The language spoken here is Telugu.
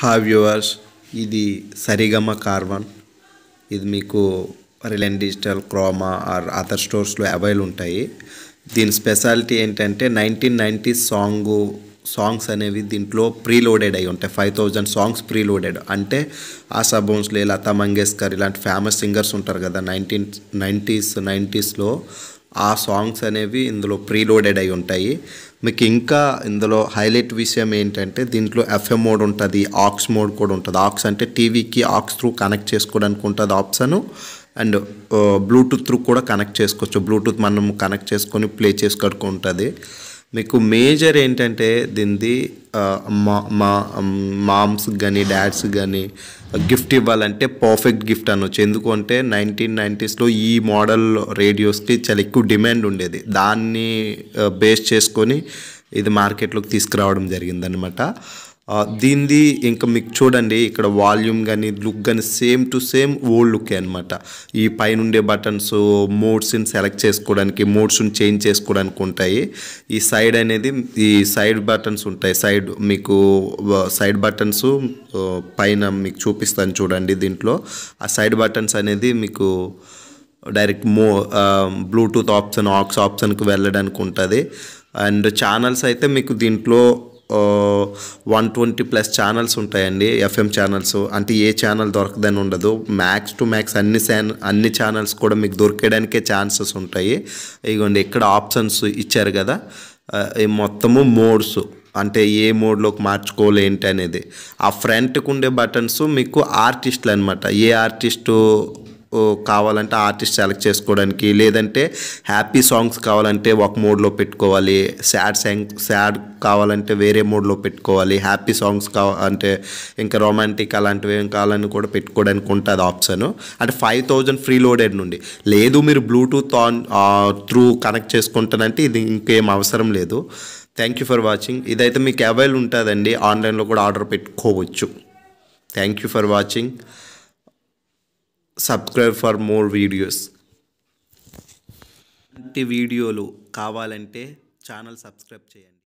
హాయ్ వ్యూవర్స్ ఇది సరిగమ కార్వన్ ఇది మీకు Reliance Digital Croma or other స్టోర్స్లో అవైల్ ఉంటాయి దీని స్పెషాలిటీ ఏంటంటే నైన్టీన్ నైంటీ సాంగ్ సాంగ్స్ అనేవి దీంట్లో ప్రీలోడెడ్ అయి ఉంటాయి ఫైవ్ థౌజండ్ సాంగ్స్ ప్రీలోడెడ్ అంటే ఆశా భోన్స్లే లతా మంగేష్కర్ ఇలాంటి ఫేమస్ సింగర్స్ ఉంటారు కదా నైన్టీన్ నైంటీస్ నైంటీస్లో ఆ సాంగ్స్ అనేవి ఇందులో ప్రీలోడెడ్ అయి ఉంటాయి మీకు ఇంకా ఇందులో హైలైట్ విషయం ఏంటంటే దీంట్లో ఎఫ్ఎం మోడ్ ఉంటుంది ఆక్స్ మోడ్ కూడా ఉంటుంది ఆక్స్ అంటే టీవీకి ఆక్స్ త్రూ కనెక్ట్ చేసుకోవడానికి ఉంటుంది ఆప్షన్ అండ్ బ్లూటూత్ త్రూ కూడా కనెక్ట్ చేసుకోవచ్చు బ్లూటూత్ మనం కనెక్ట్ చేసుకొని ప్లే చేసుకోవడానికి ఉంటుంది మీకు మేజర్ ఏంటంటే దీనిది ఆ, మా మా మామ్స్ కానీ డాడ్స్ కానీ గిఫ్ట్ ఇవ్వాలంటే పర్ఫెక్ట్ గిఫ్ట్ అనొచ్చు ఎందుకంటే నైన్టీన్ నైంటీస్లో ఈ మోడల్ రేడియోస్కి చాలా ఎక్కువ డిమాండ్ ఉండేది దాన్ని బేస్ చేసుకొని ఇది మార్కెట్లోకి తీసుకురావడం జరిగిందనమాట దీనిది ఇంకా మీకు చూడండి ఇక్కడ వాల్యూమ్ కానీ లుక్ కానీ same to same old look అనమాట ఈ పైనుండే బటన్స్ మోడ్స్ని సెలెక్ట్ చేసుకోవడానికి మోడ్స్ని చేంజ్ చేసుకోవడానికి ఉంటాయి ఈ సైడ్ అనేది ఈ సైడ్ బటన్స్ ఉంటాయి సైడ్ మీకు సైడ్ బటన్స్ పైన మీకు చూపిస్తాను చూడండి దీంట్లో ఆ సైడ్ బటన్స్ అనేది మీకు డైరెక్ట్ మో బ్లూటూత్ ఆప్షన్ ఆక్స్ ఆప్షన్కి వెళ్ళడానికి ఉంటుంది అండ్ ఛానల్స్ అయితే మీకు దీంట్లో వన్ ట్వంటీ ప్లస్ ఛానల్స్ ఉంటాయండి ఎఫ్ఎం ఛానల్స్ అంటే ఏ ఛానల్ దొరకదని ఉండదు మ్యాక్స్ టు మ్యాక్స్ అన్ని ఛాన్ అన్ని ఛానల్స్ కూడా మీకు దొరికేయడానికే ఛాన్సెస్ ఉంటాయి ఇగోండి ఇక్కడ ఆప్షన్స్ ఇచ్చారు కదా ఆ, ఈ మొత్తము మోడ్స్ అంటే ఏ మోడ్లోకి మార్చుకోవాలి ఏంటి అనేది ఆ ఫ్రంట్కి ఉండే బటన్స్ మీకు ఆర్టిస్టులు అనమాట ఏ ఆర్టిస్టు ఓ, కావాలంటే ఆర్టిస్ట్ సెలెక్ట్ చేసుకోవడానికి లేదంటే హ్యాపీ సాంగ్స్ కావాలంటే ఒక మోడ్లో పెట్టుకోవాలి సాడ్ సాంగ్ సాడ్ కావాలంటే వేరే మోడ్లో పెట్టుకోవాలి హ్యాపీ సాంగ్స్ కావ అంటే ఇంకా రొమాంటిక్ అలాంటివి ఏం కావాలని కూడా పెట్టుకోవడానికి ఉంటుంది ఆప్షన్ అంటే ఫైవ్ థౌజండ్ ఫ్రీ లోడెడ్ నుండి లేదు మీరు బ్లూటూత్ ఆన్ త్రూ కనెక్ట్ చేసుకుంటానంటే ఇది ఇంకేం అవసరం లేదు థ్యాంక్ యూ ఫర్ వాచింగ్ ఇదైతే మీకు అవైల్ ఉంటుందండి ఆన్లైన్లో కూడా ఆర్డర్ పెట్టుకోవచ్చు thank you for watching subscribe for more videos ఇలాంటి వీడియోలు కావాలంటే ఛానల్ సబ్స్క్రైబ్ చేయండి